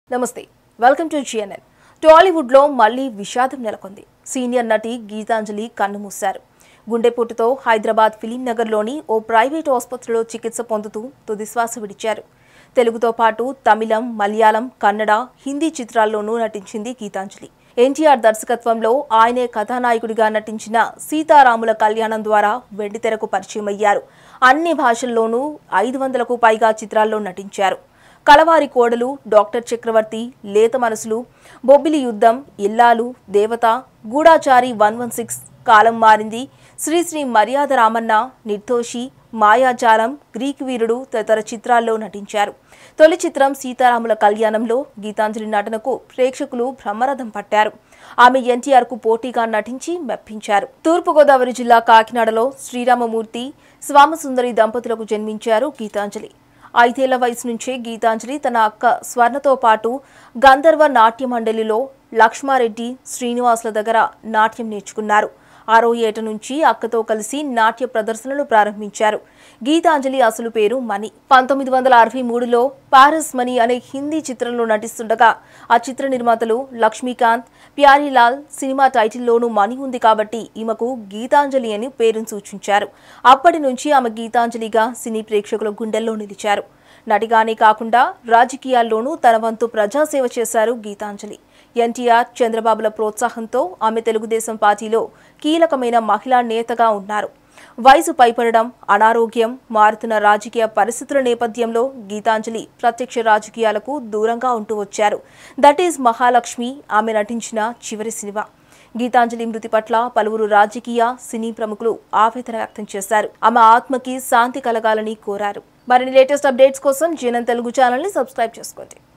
నమస్తే welcome to GNN టాలీవుడ్లో మళ్లీ విషాదం నెలకొంది సీనియర్ నటి గీతాంజలి కన్నుమూశారు గుండెపోటుతో హైదరాబాద్ ఫిలిం నగర్లోని ఓ ప్రైవేట్ ఆసుపత్రిలో చికిత్స పొందుతూ తుదిశ్వాస విడిచారు తెలుగుతో పాటు తమిళం మలయాళం కన్నడ హిందీ చిత్రాల్లోనూ నటించింది గీతాంజలి ఎన్టీఆర్ దర్శకత్వంలో ఆయనే కథానాయకుడిగా నటించిన సీతారాముల కళ్యాణం ద్వారా వెండితెరకు పరిచయమయ్యారు అన్ని భాషల్లోనూ ఐదు వందలకు పైగా చిత్రాల్లో నటించారు కలవారి కోడలు డాక్టర్ చక్రవర్తి లేత మనసులు Bobbili Yuddham Illalu Devata Gudachari one one six Kalam Marindi Sri Sri మర్యాద రామన్న నిర్దోషి మాయాజాలం గ్రీక్ వీరుడు తదితర చిత్రాల్లో నటించారు తొలి చిత్రం సీతారాముల కళ్యాణంలో గీతాంజలి నటనకు ప్రేక్షకులు బ్రహ్మరథం పట్టారు ఆమె ఎన్టీఆర్ కు పోటీగా నటించి మెప్పించారు తూర్పుగోదావరి జిల్లా కాకినాడలో శ్రీరామమూర్తి స్వామసుందరి దంపతులకు జన్మించారు గీతాంజలి ఐదేళ్ల వయసు నుంచే గీతాంజలి తన అక్క స్వర్ణతో పాటు గంధర్వ నాట్య మండలిలో లక్ష్మారెడ్డి శ్రీనివాసుల దగ్గర నాట్యం నేర్చుకున్నారు ఆరో ఏట నుంచి అక్కతో కలిసి నాట్య ప్రదర్శనలు ప్రారంభించారు గీతాంజలి అసలు పేరు మణి పంతొమ్మిది వందల అరవై మూడులో పారస్ మణి అనే హిందీ చిత్రంలో నటిస్తుండగా ఆ చిత్ర నిర్మాతలు లక్ష్మీకాంత్ ప్యారీలాల్ సినిమా టైటిల్లోనూ మణి ఉంది కాబట్టి ఈమెకు గీతాంజలి అని పేరును సూచించారు అప్పటి నుంచి ఆమె గీతాంజలిగా సినీ ప్రేక్షకుల గుండెల్లో నిలిచారు నటిగానే కాకుండా రాజకీయాల్లోనూ తన వంతు ప్రజాసేవ చేశారు గీతాంజలి ఎన్టీఆర్ చంద్రబాబుల ప్రోత్సాహంతో ఆమె తెలుగుదేశం పార్టీలో కీలకమైన మహిళా నేతగా ఉన్నారు వయసు పైపడడం అనారోగ్యం మారుతున్న రాజకీయ పరిస్థితుల నేపథ్యంలో గీతాంజలి ప్రత్యక్ష రాజకీయాలకు దూరంగా ఉంటూ వచ్చారు దట్ ఈజ్ మహాలక్ష్మి ఆమె నటించిన చివరి సినిమా గీతాంజలి మృతి పట్ల పలువురు రాజకీయ సినీ ప్రముఖులు ఆవేదన వ్యక్తం చేశారు ఆమె ఆత్మకి శాంతి కలగాలని కోరారు మరిన్ని లేటెస్ట్ అప్డేట్స్ కోసం జీఎన్ఎన్ తెలుగు ఛానల్ని సబ్స్క్రైబ్ చేసుకోండి